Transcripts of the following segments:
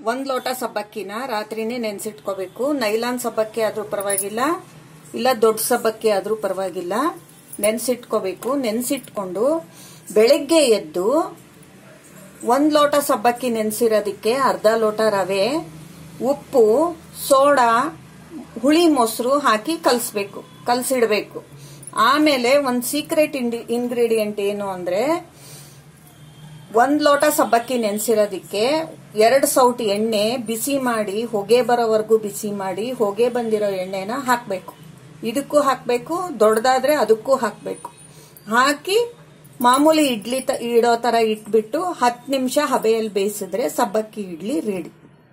ಒಂದ್ ಲೋಟ ಸಬ್ಬಕ್ಕಿನ ರಾತ್ರಿನೇ ನೆನ್ಸಿಟ್ಕೋಬೇಕು ನೈಲಾನ್ ಸಬ್ಬಕ್ಕಿ ಆದ್ರೂ ಪರವಾಗಿಲ್ಲ ಇಲ್ಲ ದೊಡ್ಡ ಸಬ್ಬಕ್ಕಿ ಆದ್ರೂ ಪರವಾಗಿಲ್ಲ ನೆನ್ಸಿಟ್ಕೋಬೇಕು ನೆನ್ಸಿಟ್ಕೊಂಡು ಬೆಳಗ್ಗೆ ಎದ್ದು ಒಂದ್ ಲೋಟ ಸಬ್ಬಕ್ಕಿ ನೆನ್ಸಿರೋದಕ್ಕೆ ಅರ್ಧ ಲೋಟ ರವೆ ಉಪ್ಪು ಸೋಡಾ ಹುಳಿ ಮೊಸರು ಹಾಕಿ ಕಲಸ್ಬೇಕು ಕಲಸಿಡ್ಬೇಕು ಆಮೇಲೆ ಒಂದು ಸೀಕ್ರೆಟ್ ಇಂಗ್ರೀಡಿಯೆಂಟ್ ಏನು ಅಂದ್ರೆ ಒಂದ್ ಲೋಟ ಸಬ್ಬಕ್ಕಿ ನೆನ್ಸಿರೋದಕ್ಕೆ ಎರಡು ಸೌಟ್ ಎಣ್ಣೆ ಬಿಸಿ ಮಾಡಿ ಹೊಗೆ ಬರೋವರೆಗೂ ಬಿಸಿ ಮಾಡಿ ಹೊಗೆ ಬಂದಿರೋ ಎಣ್ಣೆನ ಹಾಕಬೇಕು ಇದಕ್ಕೂ ಹಾಕಬೇಕು ದೊಡ್ಡದಾದ್ರೆ ಅದಕ್ಕೂ ಹಾಕಬೇಕು ಹಾಕಿ ಮಾಮೂಲಿ ಇಡ್ಲಿ ತ ಇಡೋ ತರ ಇಟ್ಬಿಟ್ಟು ಹತ್ತು ನಿಮಿಷ ಹಬೆಯಲ್ಲಿ ಬೇಯಿಸಿದ್ರೆ ಸಬ್ಬಕ್ಕಿ ಇಡ್ಲಿ ರೆಡಿ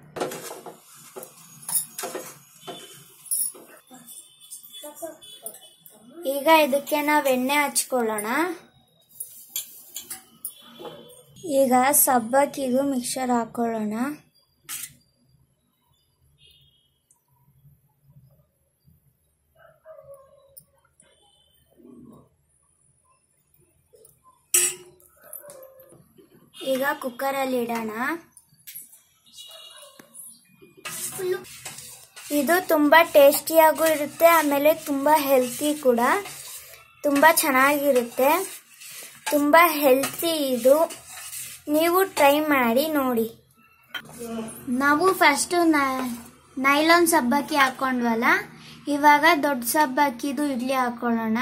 ಈಗ ಇದಕ್ಕೆ ನಾವು ಎಣ್ಣೆ ಹಚ್ಕೊಳ್ಳೋಣ ಈಗ ಸಬ್ಬಕ್ಕಿದು ಮಿಕ್ಸರ್ ಹಾಕೊಳ್ಳೋಣ ಈಗ ಕುಕ್ಕರಲ್ಲಿ ಇಡೋಣ ಇದು ತುಂಬ ಟೇಸ್ಟಿಯಾಗೂ ಇರುತ್ತೆ ಆಮೇಲೆ ತುಂಬ ಹೆಲ್ತಿ ಕೂಡ ತುಂಬ ಚೆನ್ನಾಗಿರುತ್ತೆ ತುಂಬ ಹೆಲ್ತಿ ಇದು ನೀವು ಟ್ರೈ ಮಾಡಿ ನೋಡಿ ನಾವು ಫಸ್ಟು ನೈಲಾನ್ ಸಬ್ಬಕ್ಕಿ ಹಾಕೊಂಡ್ವಲ್ಲ ಇವಾಗ ದೊಡ್ಡ ಸಬ್ಬಕ್ಕಿದು ಇಡ್ಲಿ ಹಾಕೊಳ್ಳೋಣ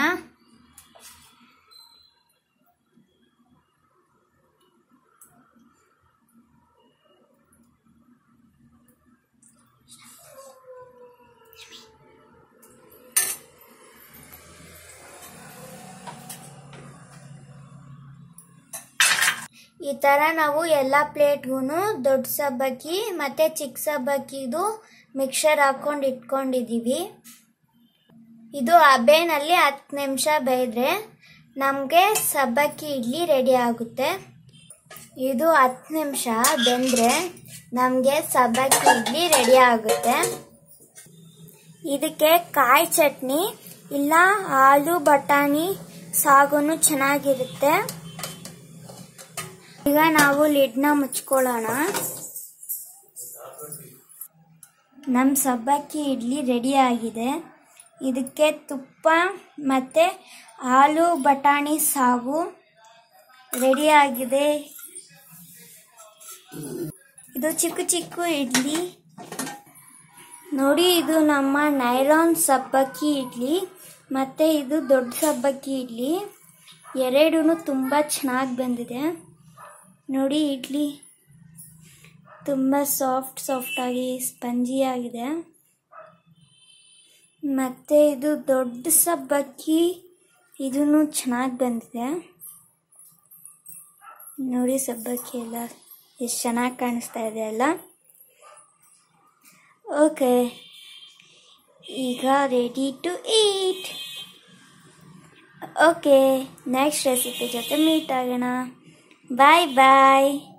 ಈ ಥರ ನಾವು ಎಲ್ಲ ಪ್ಲೇಟ್ಗೂ ದೊಡ್ಡ ಸಬ್ಬಕ್ಕಿ ಮತ್ತು ಚಿಕ್ಕ ಸಬ್ಬಕ್ಕಿದು ಮಿಕ್ಸರ್ ಹಾಕೊಂಡು ಇಟ್ಕೊಂಡಿದ್ದೀವಿ ಇದು ಹಬೆನಲ್ಲಿ ಹತ್ತು ನಿಮಿಷ ಬೇಯ್ದ್ರೆ ನಮಗೆ ಸಬ್ಬಕ್ಕಿ ಇಡ್ಲಿ ರೆಡಿ ಆಗುತ್ತೆ ಇದು ಹತ್ತು ನಿಮಿಷ ಬೆಂದರೆ ನಮಗೆ ಸಬ್ಬಕ್ಕಿ ಇಡ್ಲಿ ರೆಡಿ ಆಗುತ್ತೆ ಇದಕ್ಕೆ ಕಾಯಿ ಚಟ್ನಿ ಇಲ್ಲ ಆಲೂ ಬಟಾಣಿ ಸಾಗುನು ಚೆನ್ನಾಗಿರುತ್ತೆ ಈಗ ನಾವು ಲಿಡ್ನ ಮುಚ್ಕೊಳ್ಳೋಣ ನಮ್ಮ ಸಬ್ಬಕ್ಕಿ ಇಡ್ಲಿ ರೆಡಿ ಆಗಿದೆ ಇದಕ್ಕೆ ತುಪ್ಪ ಮತ್ತು ಹಾಲು ಬಟಾಣಿ ಸಾಗು ರೆಡಿ ಆಗಿದೆ ಇದು ಚಿಕ್ಕ ಚಿಕ್ಕ ಇಡ್ಲಿ ನೋಡಿ ಇದು ನಮ್ಮ ನೈಲಾನ್ ಸಬ್ಬಕ್ಕಿ ಇಡ್ಲಿ ಮತ್ತು ಇದು ದೊಡ್ಡ ಸಬ್ಬಕ್ಕಿ ಇಡ್ಲಿ ಎರಡೂ ತುಂಬ ಚೆನ್ನಾಗಿ ಬಂದಿದೆ ನೋಡಿ ಇಡ್ಲಿ ತುಂಬ ಸಾಫ್ಟ್ ಸಾಫ್ಟಾಗಿ ಸ್ಪಂಜಿ ಆಗಿದೆ ಮತ್ತು ಇದು ದೊಡ್ಡ ಸಬ್ಬಕ್ಕಿ ಇದೂ ಚೆನ್ನಾಗಿ ಬಂದಿದೆ ನೋಡಿ ಸಬ್ಬಕ್ಕಿ ಎಲ್ಲ ಎಷ್ಟು ಚೆನ್ನಾಗಿ ಕಾಣಿಸ್ತಾ ಇದೆ ಅಲ್ಲ ಓಕೆ ಈಗ ready to eat okay next recipe ಜೊತೆ ಮೀಟ್ ಆಗೋಣ ಬಾಯ್ ಬಾಯ್